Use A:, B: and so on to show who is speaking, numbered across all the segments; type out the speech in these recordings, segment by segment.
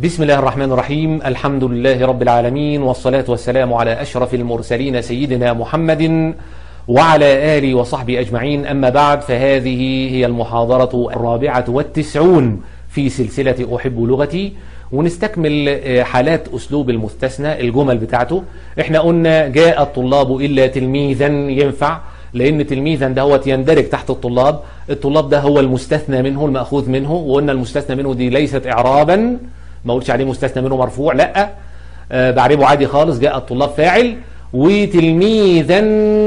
A: بسم الله الرحمن الرحيم الحمد لله رب العالمين والصلاة والسلام على أشرف المرسلين سيدنا محمد وعلى آله وصحبه أجمعين أما بعد فهذه هي المحاضرة الرابعة والتسعون في سلسلة أحب لغتي ونستكمل حالات أسلوب المستثنى الجمل بتاعته احنا قلنا جاء الطلاب إلا تلميذا ينفع لأن تلميذا ده هو يندرج تحت الطلاب الطلاب ده هو المستثنى منه المأخوذ منه وقلنا المستثنى منه دي ليست إعرابا ما قلتش عليه مستثنى منه مرفوع لا أه بعربه عادي خالص جاء الطلاب فاعل وتلميذا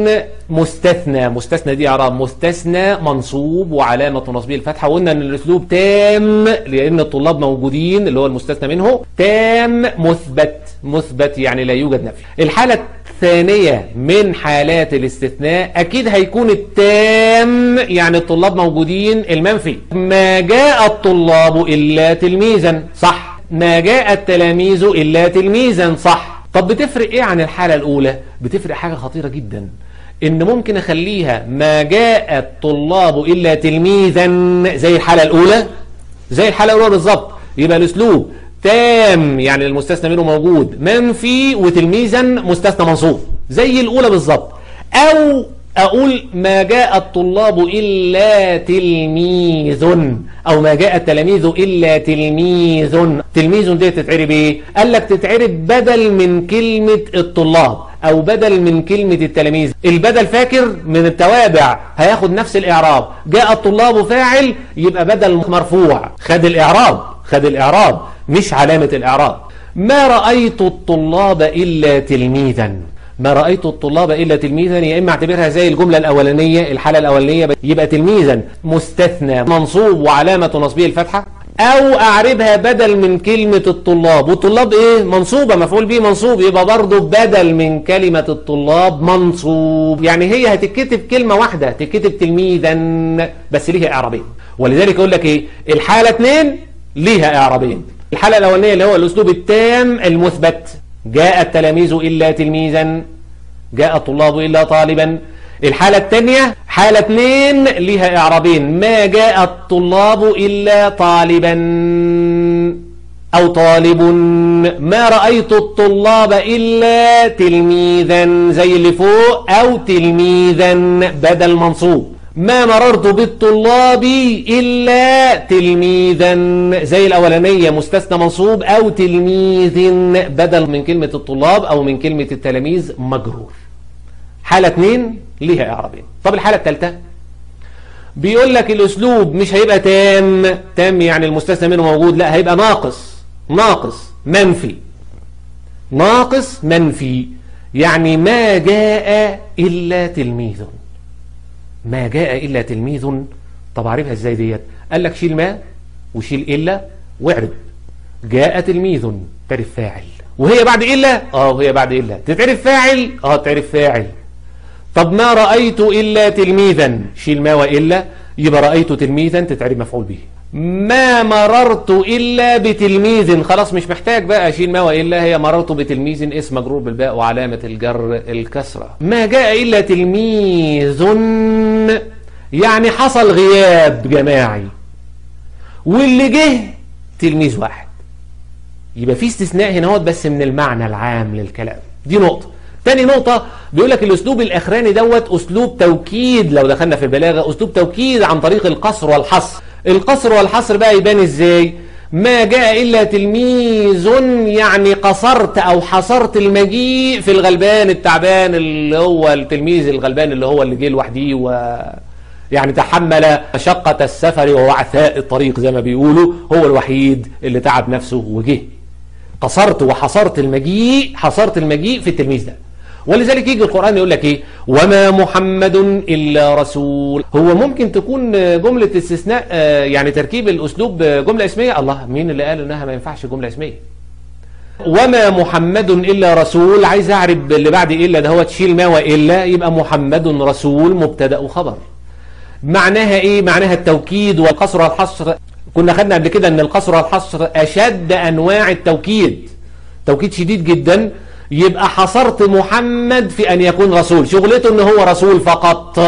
A: مستثنى مستثنى دي اعراب مستثنى منصوب وعلامه نصبه الفتحه وقلنا ان الاسلوب تام لان الطلاب موجودين اللي هو المستثنى منه تام مثبت مثبت يعني لا يوجد نفي الحاله الثانيه من حالات الاستثناء اكيد هيكون التام يعني الطلاب موجودين المنفي ما جاء الطلاب الا تلميذا صح ما جاء التلاميذ الا تلميذا صح طب بتفرق ايه عن الحالة الاولى بتفرق حاجة خطيرة جدا ان ممكن اخليها ما جاء الطلاب الا تلميذا زي الحالة الاولى زي الحالة الاولى بالظبط يبقى الاسلوب تام يعني المستثنى منه موجود منفي وتلميذا مستثنى منصوب زي الاولى بالظبط او اقول ما جاء الطلاب الا تلميذ او ما جاء التلاميذ الا تلميذ تلميذ دي تتعرب ايه قال لك تتعرب بدل من كلمة الطلاب او بدل من كلمة التلاميذ البدل فاكر من التوابع هياخد نفس الاعراب جاء الطلاب فاعل يبقى بدل مرفوع خد الاعراب خد الاعراب مش علامة الاعراب ما رأيت الطلاب الا تلميذا ما رأيت الطلاب إلا تلميذا يا إما اعتبرها زي الجملة الأولانية الحالة الأولانية يبقى تلميذا مستثنى منصوب وعلامة نصبه الفتحة أو أعربها بدل من كلمة الطلاب والطلاب إيه منصوبة مفعول به منصوب يبقى برضه بدل من كلمة الطلاب منصوب يعني هي هتتكتب كلمة واحدة تتكتب تلميذا بس ليها إعرابين ولذلك أقول لك إيه الحالة اثنين ليها إعرابين الحالة الأولانية اللي هو الأسلوب التام المثبت جاء التلاميذ إلا تلميذا جاء الطلاب إلا طالبا الحالة الثانية حالة اثنين لها إعرابين ما جاء الطلاب إلا طالبا أو طالب ما رأيت الطلاب إلا تلميذا زي اللي فوق أو تلميذا بدل منصوب ما مررت بالطلاب إلا تلميذا زي الأولانية مستثنى منصوب أو تلميذ بدل من كلمة الطلاب أو من كلمة التلاميذ مجرور حالة اتنين ليها إعرابين طب الحالة الثالثة بيقول لك الأسلوب مش هيبقى تام تام يعني المستثنى منه موجود لا هيبقى ناقص ناقص منفي ناقص منفي يعني ما جاء إلا تلميذ ما جاء إلا تلميذ طب عارفها ازاي ديت قال لك شيل ما وشيل إلا واعرب جاء تلميذ تعرف فاعل وهي بعد إلا اه وهي بعد إلا تتعرف فاعل اه تعرف فاعل طب ما رأيت إلا تلميذا شيل ما وإلا يبقى رأيت تلميذا تتعرف مفعول به ما مررت إلا بتلميذ خلاص مش محتاج بقى أشيل ما وإلا هي مررت بتلميذ اسم مجرور بالباء وعلامة الجر الكسرة ما جاء إلا تلميذ يعني حصل غياب جماعي واللي جه تلميذ واحد يبقى في استثناء هنا هو بس من المعنى العام للكلام دي نقطة تاني نقطة بيقول لك الأسلوب الأخراني دوت أسلوب توكيد لو دخلنا في البلاغة أسلوب توكيد عن طريق القصر والحصر القصر والحصر بقى يبان ازاي ما جاء إلا تلميذ يعني قصرت أو حصرت المجيء في الغلبان التعبان اللي هو التلميذ الغلبان اللي هو اللي جه لوحده و يعني تحمل مشقة السفر ووعثاء الطريق زي ما بيقولوا هو الوحيد اللي تعب نفسه وجه قصرت وحصرت المجيء حصرت المجيء في التلميذ ده ولذلك يجي القرآن يقول لك ايه وما محمد إلا رسول هو ممكن تكون جملة استثناء يعني تركيب الأسلوب جملة اسمية الله مين اللي قال انها ما ينفعش جملة اسمية وما محمد إلا رسول عايز أعرب اللي بعد إلا ده هو تشيل ما وإلا يبقى محمد رسول مبتدأ وخبر معناها ايه معناها التوكيد والقصر والحصر كنا خدنا قبل كده ان القصر والحصر اشد انواع التوكيد توكيد شديد جدا يبقى حصرت محمد في ان يكون رسول شغلته ان هو رسول فقط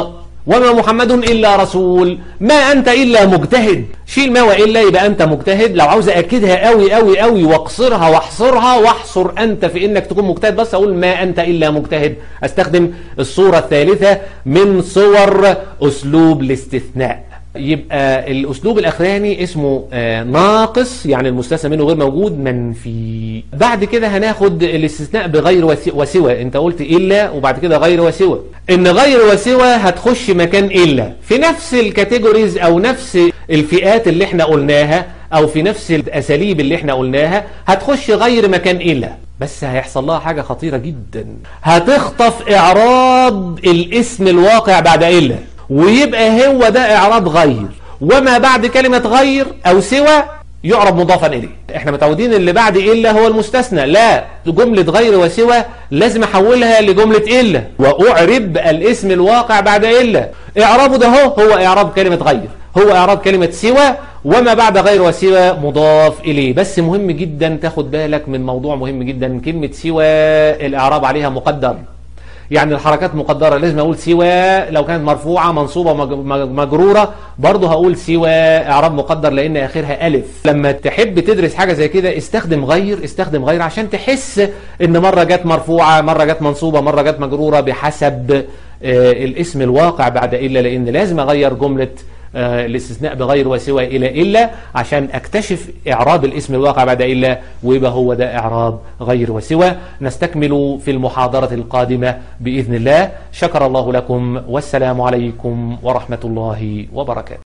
A: وما محمد إلا رسول ما أنت إلا مجتهد شيل ما وإلا يبقى أنت مجتهد لو عاوز أكدها قوي قوي قوي واقصرها واحصرها واحصر أنت في إنك تكون مجتهد بس أقول ما أنت إلا مجتهد أستخدم الصورة الثالثة من صور أسلوب الاستثناء يبقى الأسلوب الأخراني اسمه آه، ناقص يعني المستثنى منه غير موجود منفي بعد كده هناخد الاستثناء بغير وسي- وسوى انت قلت إلا وبعد كده غير وسوى ان غير وسوى هتخش مكان إلا في نفس الكاتيجوريز أو نفس الفئات اللي احنا قلناها أو في نفس الأساليب اللي احنا قلناها هتخش غير مكان إلا بس هيحصل لها حاجة خطيرة جدا هتخطف إعراب الاسم الواقع بعد إلا ويبقى هو ده إعراب غير وما بعد كلمة غير أو سوى يعرب مضافا إليه احنا متعودين اللي بعد إلا هو المستثنى لا جملة غير وسوى لازم أحولها لجملة إلا وأعرب الاسم الواقع بعد إلا إعرابه ده هو هو إعراب كلمة غير هو إعراب كلمة سوى وما بعد غير وسوى مضاف إليه بس مهم جدا تاخد بالك من موضوع مهم جدا كلمة سوى الإعراب عليها مقدر يعني الحركات مقدرة لازم أقول سوى لو كانت مرفوعة منصوبة مج- مج- مجرورة برضه هقول سوى إعراب مقدر لأن آخرها ألف لما تحب تدرس حاجة زي كده استخدم غير استخدم غير عشان تحس إن مرة جت مرفوعة مرة جت منصوبة مرة جت مجرورة بحسب آه، الاسم الواقع بعد إلا لأن لازم أغير جملة آه، الاستثناء بغير وسوى إلى إلا عشان أكتشف إعراب الاسم الواقع بعد إلا ويبقى هو ده إعراب غير وسوى نستكمل في المحاضرة القادمة بإذن الله شكر الله لكم والسلام عليكم ورحمة الله وبركاته